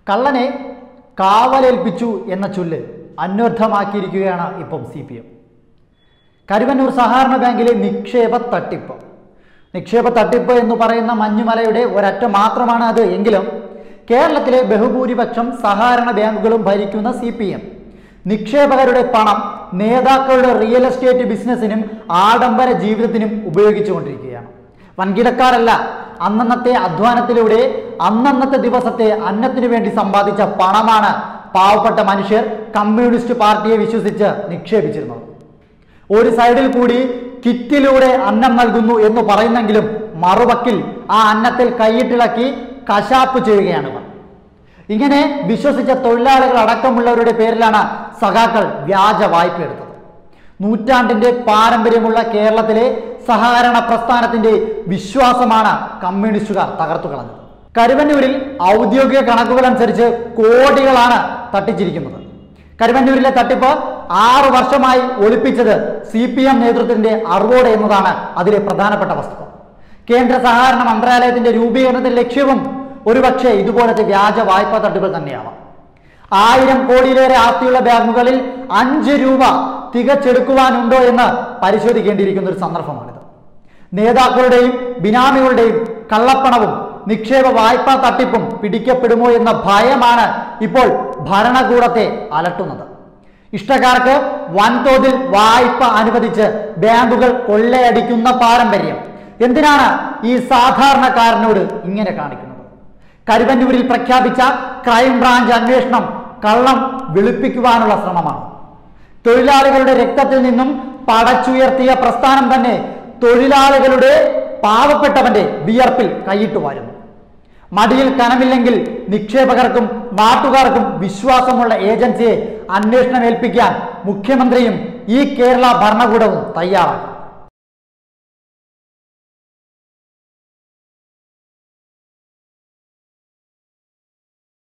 കള്ളനെ കാവലേൽപ്പിച്ചു എന്ന ചൊല്ല് അന്വർത്ഥമാക്കിയിരിക്കുകയാണ് ഇപ്പം സി പി എം കരുവന്നൂർ സഹകരണ ബാങ്കിലെ നിക്ഷേപ തട്ടിപ്പ് നിക്ഷേപ തട്ടിപ്പ് എന്ന് പറയുന്ന മഞ്ഞുമലയുടെ ഒരറ്റം മാത്രമാണ് അത് എങ്കിലും കേരളത്തിലെ ബഹുഭൂരിപക്ഷം സഹകരണ ബാങ്കുകളും ഭരിക്കുന്ന സി പി എം നിക്ഷേപകരുടെ പണം നേതാക്കളുടെ റിയൽ എസ്റ്റേറ്റ് ബിസിനസ്സിനും ആഡംബര ജീവിതത്തിനും ഉപയോഗിച്ചുകൊണ്ടിരിക്കുകയാണ് വൻകിടക്കാരല്ല അന്നന്നത്തെ അധ്വാനത്തിലൂടെ അന്നന്നത്തെ ദിവസത്തെ അന്നത്തിനു വേണ്ടി സമ്പാദിച്ച പണമാണ് പാവപ്പെട്ട മനുഷ്യർ കമ്മ്യൂണിസ്റ്റ് പാർട്ടിയെ വിശ്വസിച്ച് നിക്ഷേപിച്ചിരുന്നത് ഒരു സൈഡിൽ കൂടി കിറ്റിലൂടെ അന്നം നൽകുന്നു എന്ന് പറയുന്നെങ്കിലും മറുപക്കിൽ ആ അന്നത്തിൽ കൈയിട്ടിളക്കി കശാപ്പ് ചെയ്യുകയാണ് ഇവർ ഇങ്ങനെ വിശ്വസിച്ച തൊഴിലാളികൾ അടക്കമുള്ളവരുടെ പേരിലാണ് സഖാക്കൾ വ്യാജ വായ്പ എടുത്തത് നൂറ്റാണ്ടിന്റെ പാരമ്പര്യമുള്ള കേരളത്തിലെ സഹകരണ പ്രസ്ഥാനത്തിന്റെ വിശ്വാസമാണ് കമ്മ്യൂണിസ്റ്റുകാർ തകർത്തു കളഞ്ഞത് കരുവന്നൂരിൽ ഔദ്യോഗിക കണക്കുകൾ അനുസരിച്ച് കോടികളാണ് തട്ടിച്ചിരിക്കുന്നത് കരുവന്നൂരിലെ തട്ടിപ്പ് ആറു വർഷമായി ഒളിപ്പിച്ചത് സി പി എം നേതൃത്വത്തിന്റെ അറിവോടെ എന്നതാണ് അതിലെ പ്രധാനപ്പെട്ട വസ്തുത കേന്ദ്ര സഹകരണ മന്ത്രാലയത്തിന്റെ രൂപീകരണത്തിന്റെ ലക്ഷ്യവും ഒരുപക്ഷെ ഇതുപോലത്തെ വ്യാജ വായ്പാ തട്ടുകൾ തന്നെയാവാം ആയിരം കോടിയിലേറെ ആസ്തിയുള്ള ബാങ്കുകളിൽ അഞ്ച് രൂപ തികച്ചെടുക്കുവാനുണ്ടോ എന്ന് പരിശോധിക്കേണ്ടിയിരിക്കുന്ന ഒരു സന്ദർഭമാണിത് നേതാക്കളുടെയും ബിനാമികളുടെയും കള്ളപ്പണവും നിക്ഷേപ വായ്പാ തട്ടിപ്പും പിടിക്കപ്പെടുമോ എന്ന ഭയമാണ് ഇപ്പോൾ ഭരണകൂടത്തെ അലട്ടുന്നത് ഇഷ്ടക്കാർക്ക് വൻതോതിൽ വായ്പ അനുവദിച്ച് ബാങ്കുകൾ കൊള്ളയടിക്കുന്ന പാരമ്പര്യം എന്തിനാണ് ഈ സാധാരണക്കാരനോട് ഇങ്ങനെ കാണിക്കുന്നത് കരുവന്നൂരിൽ പ്രഖ്യാപിച്ച ക്രൈംബ്രാഞ്ച് അന്വേഷണം കള്ളം വെളുപ്പിക്കുവാനുള്ള ശ്രമമാണ് തൊഴിലാളികളുടെ രക്തത്തിൽ നിന്നും പടച്ചുയർത്തിയ പ്രസ്ഥാനം തന്നെ തൊഴിലാളികളുടെ പാവപ്പെട്ടവന്റെ വിയർപ്പിൽ കൈയിട്ട് വാരുന്നു മടിയിൽ കനമില്ലെങ്കിൽ നിക്ഷേപകർക്കും നാട്ടുകാർക്കും വിശ്വാസമുള്ള ഏജൻസിയെ അന്വേഷണം ഏൽപ്പിക്കാൻ മുഖ്യമന്ത്രിയും ഈ കേരള ഭരണകൂടവും തയ്യാറാണ്